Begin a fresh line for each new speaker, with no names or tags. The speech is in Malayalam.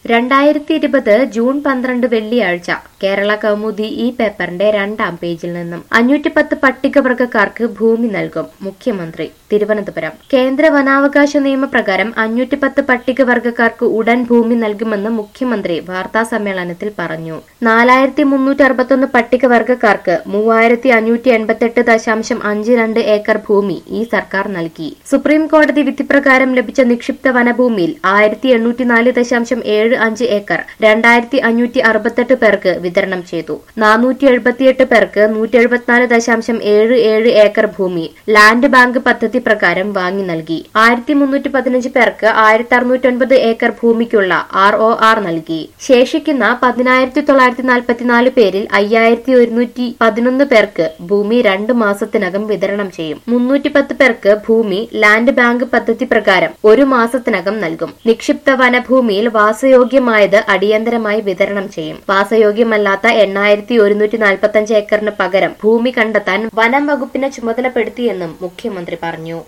രണ്ടായിരത്തി ഇരുപത് ജൂൺ പന്ത്രണ്ട് വെള്ളിയാഴ്ച കേരള കൗമുദി ഈ പേപ്പറിന്റെ രണ്ടാം പേജിൽ നിന്നും അഞ്ഞൂറ്റി പത്ത് പട്ടികവർഗക്കാർക്ക് ഭൂമി നൽകും മുഖ്യമന്ത്രി തിരുവനന്തപുരം കേന്ദ്ര വനാവകാശ നിയമപ്രകാരം അഞ്ഞൂറ്റി പത്ത് പട്ടികവർഗക്കാർക്ക് ഉടൻ ഭൂമി നൽകുമെന്ന് മുഖ്യമന്ത്രി വാർത്താ സമ്മേളനത്തിൽ പറഞ്ഞു നാലായിരത്തി മുന്നൂറ്റി അറുപത്തൊന്ന് പട്ടികവർഗക്കാർക്ക് മൂവായിരത്തി അഞ്ഞൂറ്റി എൺപത്തെട്ട് ദശാംശം അഞ്ച് രണ്ട് ഏക്കർ ഭൂമി ഈ സർക്കാർ നൽകി സുപ്രീം കോടതി വിധിപ്രകാരം ലഭിച്ച നിക്ഷിപ്ത വനഭൂമിയിൽ ആയിരത്തി എണ്ണൂറ്റി നാല് ദശാംശം ഏഴ് അഞ്ച് ഏക്കർ രണ്ടായിരത്തി അഞ്ഞൂറ്റി അറുപത്തെട്ട് പേർക്ക് വിതരണം ചെയ്തു നാനൂറ്റി എഴുപത്തിയെട്ട് പേർക്ക് നൂറ്റി എഴുപത്തിനാല് ദശാംശം ഏഴ് ഏഴ് ഏക്കർ ഭൂമി ലാൻഡ് ബാങ്ക് പദ്ധതി പ്രകാരം വാങ്ങി നൽകി ആയിരത്തി മുന്നൂറ്റി പതിനഞ്ച് പേർക്ക് ആയിരത്തി അറുന്നൂറ്റി ഒൻപത് ഏക്കർ ഭൂമിക്കുള്ള ആർ ഒ ആർ നൽകി ശേഷിക്കുന്ന പതിനായിരത്തി തൊള്ളായിരത്തി നാൽപ്പത്തിനാല് പേരിൽ അയ്യായിരത്തി ഒരുന്നൂറ്റി പതിനൊന്ന് പേർക്ക് ഭൂമി രണ്ട് മാസത്തിനകം വിതരണം ചെയ്യും മുന്നൂറ്റി പത്ത് പേർക്ക് ഭൂമി ലാൻഡ് ബാങ്ക് പദ്ധതി പ്രകാരം ഒരു മാസത്തിനകം നൽകും നിക്ഷിപ്ത വനഭൂമിയിൽ വാസയോഗ്യമായത് അടിയന്തരമായി വിതരണം ചെയ്യും വാസയോഗ്യമല്ലാത്ത എണ്ണായിരത്തി ഒരുന്നൂറ്റി നാൽപ്പത്തി അഞ്ച് ഏക്കറിന് പകരം ഭൂമി കണ്ടെത്താൻ വനം വകുപ്പിനെ ചുമതലപ്പെടുത്തിയെന്നും മുഖ്യമന്ത്രി പറഞ്ഞു